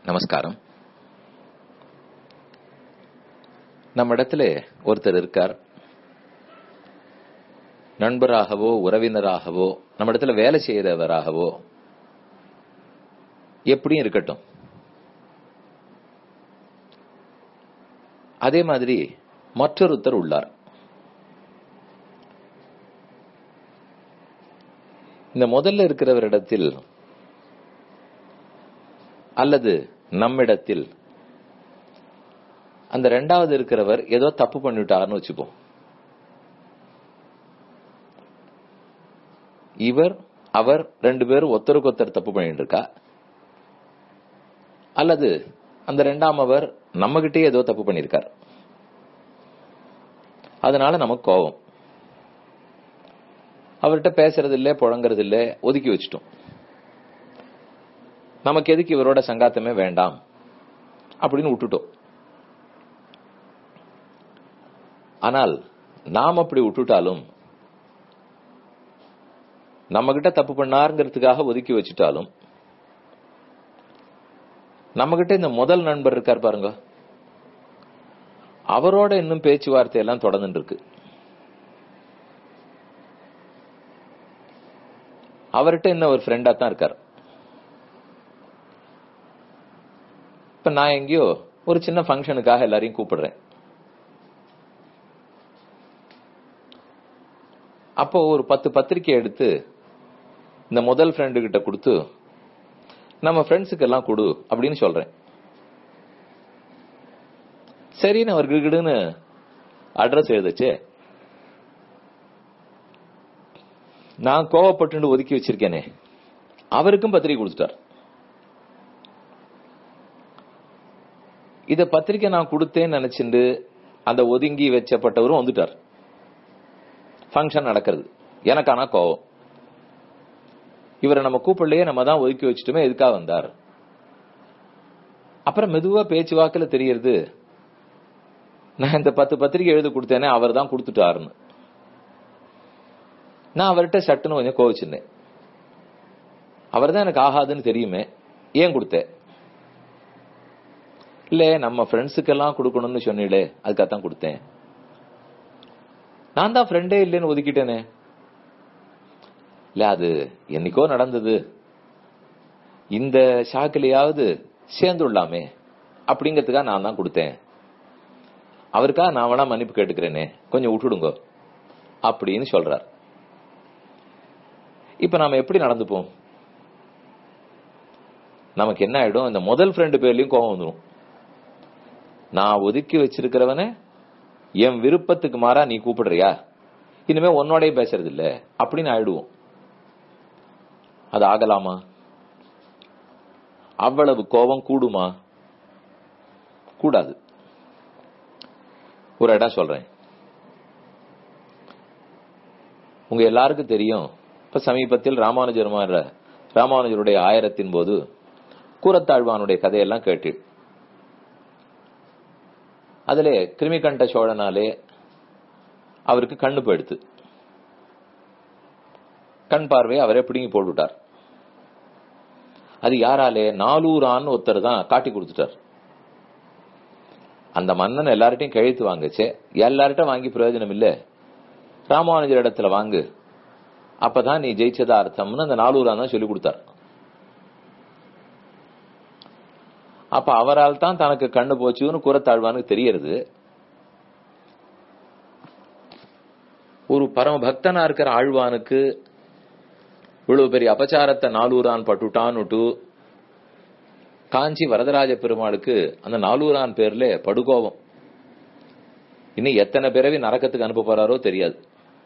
நமஸ்காரம் நம்ம இடத்துல ஒருத்தர் இருக்கார் நண்பராகவோ உறவினராகவோ நம்ம இடத்துல வேலை செய்யறவராகவோ எப்படியும் இருக்கட்டும் அதே மாதிரி மற்றொருத்தர் உள்ளார் இந்த முதல்ல இருக்கிறவரிடத்தில் அல்லது நம்மிடத்தில் அந்த ரெண்டாவது இருக்கிறவர் ஏதோ தப்பு பண்ணிவிட்டார்னு வச்சுப்போம் இவர் அவர் ரெண்டு பேரும் ஒருத்தருக்கு ஒருத்தர் தப்பு பண்ணிட்டு இருக்கா அல்லது அந்த ரெண்டாம் அவர் நம்ம கிட்டே ஏதோ தப்பு பண்ணிருக்கார் அதனால நமக்கு கோபம் அவர்கிட்ட பேசுறது இல்ல புழங்குறது இல்ல ஒதுக்கி வச்சிட்டோம் நமக்கு எதுக்கு இவரோட சங்காத்தமே வேண்டாம் அப்படின்னு விட்டுட்டோம் ஆனால் நாம் அப்படி விட்டுட்டாலும் நம்ம கிட்ட தப்பு பண்ணாருங்கிறதுக்காக ஒதுக்கி வச்சுட்டாலும் நம்ம கிட்ட இந்த முதல் நண்பர் இருக்கார் பாருங்க அவரோட இன்னும் பேச்சுவார்த்தை எல்லாம் தொடர்ந்துட்டு இருக்கு அவர்கிட்ட இன்னும் ஒரு ஃப்ரெண்டா தான் இருக்கார் இப்ப நான் எங்கேயோ ஒரு சின்ன ஃபங்க்ஷனுக்காக எல்லாரையும் கூப்பிடுறேன் அப்போ ஒரு பத்து பத்திரிக்கை எடுத்து இந்த முதல் ஃப்ரெண்டு கிட்ட கொடுத்து நம்ம ஃப்ரெண்ட்ஸுக்கு எல்லாம் கொடு அப்படின்னு சொல்றேன் சரின்னு அவர் கிடுன்னு அட்ரஸ் எழுதுச்சு நான் கோவப்பட்டு ஒதுக்கி வச்சிருக்கேனே அவருக்கும் பத்திரிக்கை கொடுத்துட்டார் இத பத்திரிக்கை நான் கொடுத்தேன்னு நினைச்சுண்டு அந்த ஒதுங்கி வச்சப்பட்டவரும் வந்துட்டார் ஃபங்க்ஷன் நடக்கிறது எனக்கு ஆனா கோவம் இவரை நம்ம கூப்பிடலையே நம்ம தான் ஒதுக்கி வச்சுட்டுமே எதுக்காக வந்தார் அப்புறம் மெதுவா பேச்சு வாக்குல தெரியறது நான் இந்த பத்து பத்திரிகை எழுதி கொடுத்தேனே அவர் தான் கொடுத்துட்டாருன்னு நான் அவர்கிட்ட சட்டுன்னு கொஞ்சம் கோவிச்சிருந்தேன் அவர் தான் எனக்கு ஆகாதுன்னு தெரியுமே ஏன் கொடுத்தேன் இல்ல நம்ம ஃப்ரெண்ட்ஸுக்கெல்லாம் கொடுக்கணும்னு சொன்னீங்களே அதுக்காகத்தான் கொடுத்தேன் நான் தான் ஃப்ரெண்டே இல்லைன்னு ஒதுக்கிட்டேனே இல்ல அது என்னைக்கோ நடந்தது இந்த ஷாக்கிலையாவது சேர்ந்துள்ளாமே அப்படிங்கிறதுக்காக நான் தான் கொடுத்தேன் அவருக்காக நான் வேணா மன்னிப்பு கேட்டுக்கிறேனே கொஞ்சம் விட்டுடுங்க அப்படின்னு சொல்றார் இப்ப நாம எப்படி நடந்துப்போம் நமக்கு என்ன ஆயிடும் இந்த முதல் ஃப்ரெண்டு பேர்லயும் கோபம் வந்துடும் நான் ஒதுக்கி வச்சிருக்கிறவன என் விருப்பத்துக்கு மாறா நீ கூப்பிடுறியா இனிமே உன்னோடய பேசுறது இல்ல அப்படின்னு ஆயிடுவோம் அது ஆகலாமா அவ்வளவு கோபம் கூடுமா கூடாது ஒரு இடம் சொல்றேன் உங்க எல்லாருக்கும் தெரியும் இப்ப சமீபத்தில் ராமானுஜர் ராமானுஜருடைய ஆயிரத்தின் போது கூரத்தாழ்வானுடைய கதையெல்லாம் கேட்டு அதுல கிருமிகண்ட சோழனாலே அவருக்கு கண்ணு போயிடுத்து கண் பார்வை அவரே பிடுங்கி போட்டுட்டார் அது யாராலே நாலூரான்னு ஒருத்தர் தான் காட்டி கொடுத்துட்டார் அந்த மன்னன் எல்லார்ட்டையும் கழித்து வாங்குச்சே எல்லார்ட்டும் வாங்கி பிரயோஜனம் இல்ல ராமானுஜர் இடத்துல வாங்கு அப்பதான் நீ ஜெயிச்சதா அர்த்தம்னு அந்த நாலூரா தான் சொல்லி கொடுத்தார் அப்ப அவரால் தான் தனக்கு கண்ணு போச்சுன்னு கூறத்தாழ்வானுக்கு தெரியறது ஒரு பரம பக்தனா இருக்கிற ஆழ்வானுக்கு இவ்வளவு பெரிய அபச்சாரத்தை நாலூரான் பட்டுட்டான்னுட்டு காஞ்சி வரதராஜ பெருமாளுக்கு அந்த நாலூரான் பேர்ல படுகோபம் இன்னும் எத்தனை பிறவி நரக்கத்துக்கு அனுப்ப போறாரோ தெரியாது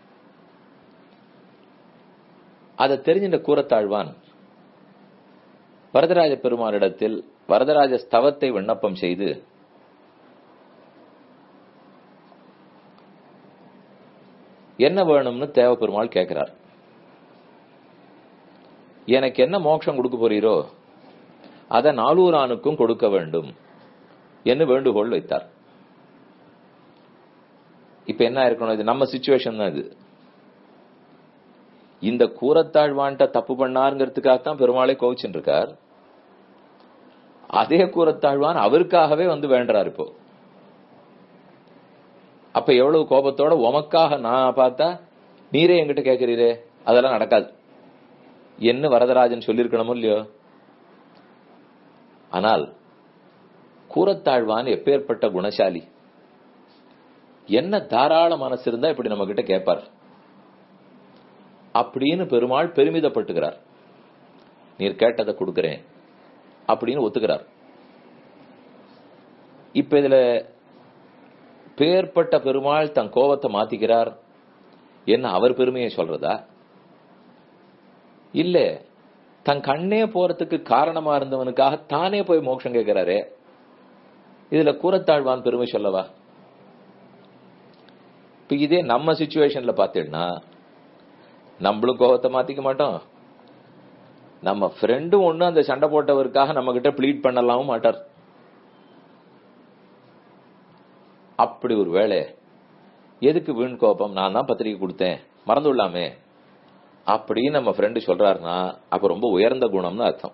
அதை தெரிஞ்சின்ற கூறத்தாழ்வான் வரதராஜ பெருமாளிடத்தில் வரதராஜ ஸ்தவத்தை விண்ணப்பம் செய்து என்ன வேணும்னு தேவ பெருமாள் கேட்கிறார் எனக்கு என்ன மோட்சம் கொடுக்க போறீரோ அதை நாலூரானுக்கும் கொடுக்க வேண்டும் என்று வேண்டுகோள் வைத்தார் இப்ப என்ன இருக்கணும் இது நம்ம சுச்சுவேஷன் தான் இது இந்த கூரத்தாழ்வான்ட்ட தப்பு பண்ணாருங்கிறதுக்காகத்தான் பெருமாளை கோவிச்சுட்டு இருக்கார் அதே கூறத்தாழ்வான் அவருக்காகவே வந்து வேண்டுறார் இப்போ அப்ப எவ்வளவு கோபத்தோட உமக்காக நான் பார்த்தா நீரே என்கிட்ட கேட்கிறீரே அதெல்லாம் நடக்காது என்ன வரதராஜன் சொல்லியிருக்கணுமோ இல்லையோ ஆனால் கூறத்தாழ்வான் எப்பேற்பட்ட குணசாலி என்ன தாராள மனசு இருந்தா இப்படி நம்ம கிட்ட கேட்பார் அப்படின்னு பெருமாள் பெருமிதப்பட்டுகிறார் நீர் கேட்டதை கொடுக்கிறேன் அப்படின்னு ஒத்துக்கிறார் இப்ப இதுல பேர்பட்ட பெருமாள் தன் கோபத்தை மாத்திக்கிறார் என்ன அவர் பெருமையை சொல்றதா இல்ல தன் கண்ணே போறதுக்கு காரணமா இருந்தவனுக்காக தானே போய் மோட்சம் கேட்கிறாரே இதுல கூறத்தாழ்வான் பெருமை சொல்லவா இப்ப இதே நம்ம சுச்சுவேஷன்ல பாத்தீங்கன்னா நம்மளும் கோபத்தை மாத்திக்க மாட்டோம் நம்ம ஃப்ரெண்டும் ஒண்ணு அந்த சண்டை போட்டவருக்காக நம்ம கிட்ட ப்ளீட் பண்ணலாமும் மாட்டார் அப்படி ஒரு வேலை எதுக்கு வீண் கோபம் நான் தான் பத்திரிக்கை கொடுத்தேன் மறந்து விடலாமே அப்படின்னு நம்ம ஃப்ரெண்டு சொல்றாருன்னா அப்ப ரொம்ப உயர்ந்த குணம்னு அர்த்தம்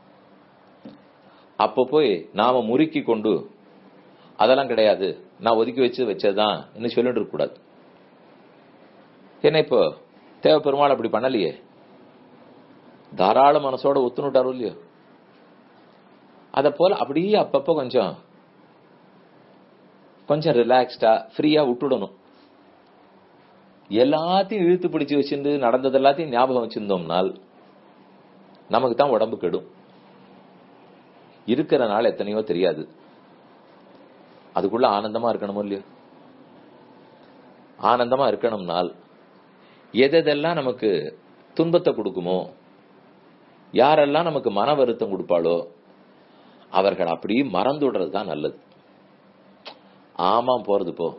அப்ப போய் நாம முறுக்கி கொண்டு அதெல்லாம் கிடையாது நான் ஒதுக்கி வச்சு வச்சதுதான் இன்னும் சொல்லிட்டு இருக்க கூடாது ஏன்னா இப்போ தேவ பெருமாள் அப்படி பண்ணலையே தாராள மனசோட ஒத்துனுட்டாரோ இல்லையோ அத போல அப்படியே அப்பப்ப கொஞ்சம் கொஞ்சம் ரிலாக்ஸ்டா ஃப்ரீயா விட்டுடணும் எல்லாத்தையும் இழுத்து பிடிச்சு வச்சிருந்து நடந்தது எல்லாத்தையும் ஞாபகம் வச்சிருந்தோம்னால் நமக்கு தான் உடம்பு கெடும் இருக்கிற நாள் எத்தனையோ தெரியாது அதுக்குள்ள ஆனந்தமா இருக்கணுமோ இல்லையோ ஆனந்தமா இருக்கணும்னால் எதெல்லாம் நமக்கு துன்பத்தை கொடுக்குமோ யாரெல்லாம் நமக்கு மன வருத்தம் கொடுப்பாளோ அவர்கள் அப்படி மறந்து விடுறது தான் நல்லது ஆமா போறது போ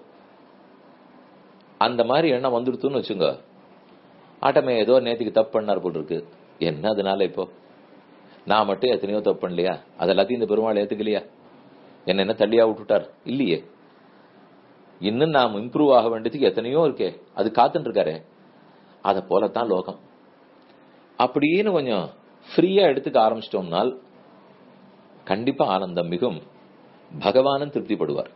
அந்த மாதிரி எண்ணம் வந்துடுத்துன்னு வச்சுங்க ஆட்டமே ஏதோ நேத்துக்கு தப்பு பண்ணார் போல் இருக்கு என்ன அதனால இப்போ நான் மட்டும் எத்தனையோ தப்பு பண்ணலையா அது எல்லாத்தையும் இந்த பெருமாள் ஏத்துக்கலையா என்ன என்ன தள்ளியா விட்டுட்டார் இல்லையே இன்னும் நாம் இம்ப்ரூவ் ஆக வேண்டியதுக்கு எத்தனையோ இருக்கே அது காத்துட்டு இருக்காரு அத போலத்தான் லோகம் அப்படின்னு கொஞ்சம் ஃப்ரீயா எடுத்துக்க ஆரம்பிச்சிட்டோம்னால் கண்டிப்பா ஆனந்தம் மிகும் பகவானும் திருப்திப்படுவார்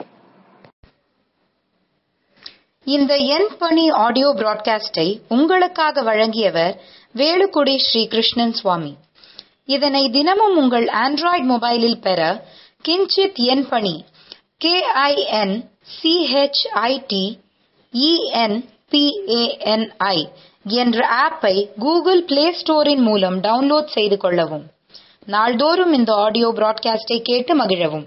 இந்த என் பணி ஆடியோ பிராட்காஸ்டை உங்களுக்காக வழங்கியவர் வேலுக்குடி ஸ்ரீ கிருஷ்ணன் சுவாமி இதனை தினமும் உங்கள் ஆண்ட்ராய்டு மொபைலில் பெற கிஞ்சித் என் பணி கே ஐ என் சிஹெச்ஐடி இஎன்பிஏஎன்ஐ என்ற ஆப்பை கூகுள் பிளே ஸ்டோரின் மூலம் டவுன்லோட் செய்து கொள்ளவும் நாள்தோறும் இந்த ஆடியோ பிராட்காஸ்டை கேட்டு மகிழவும்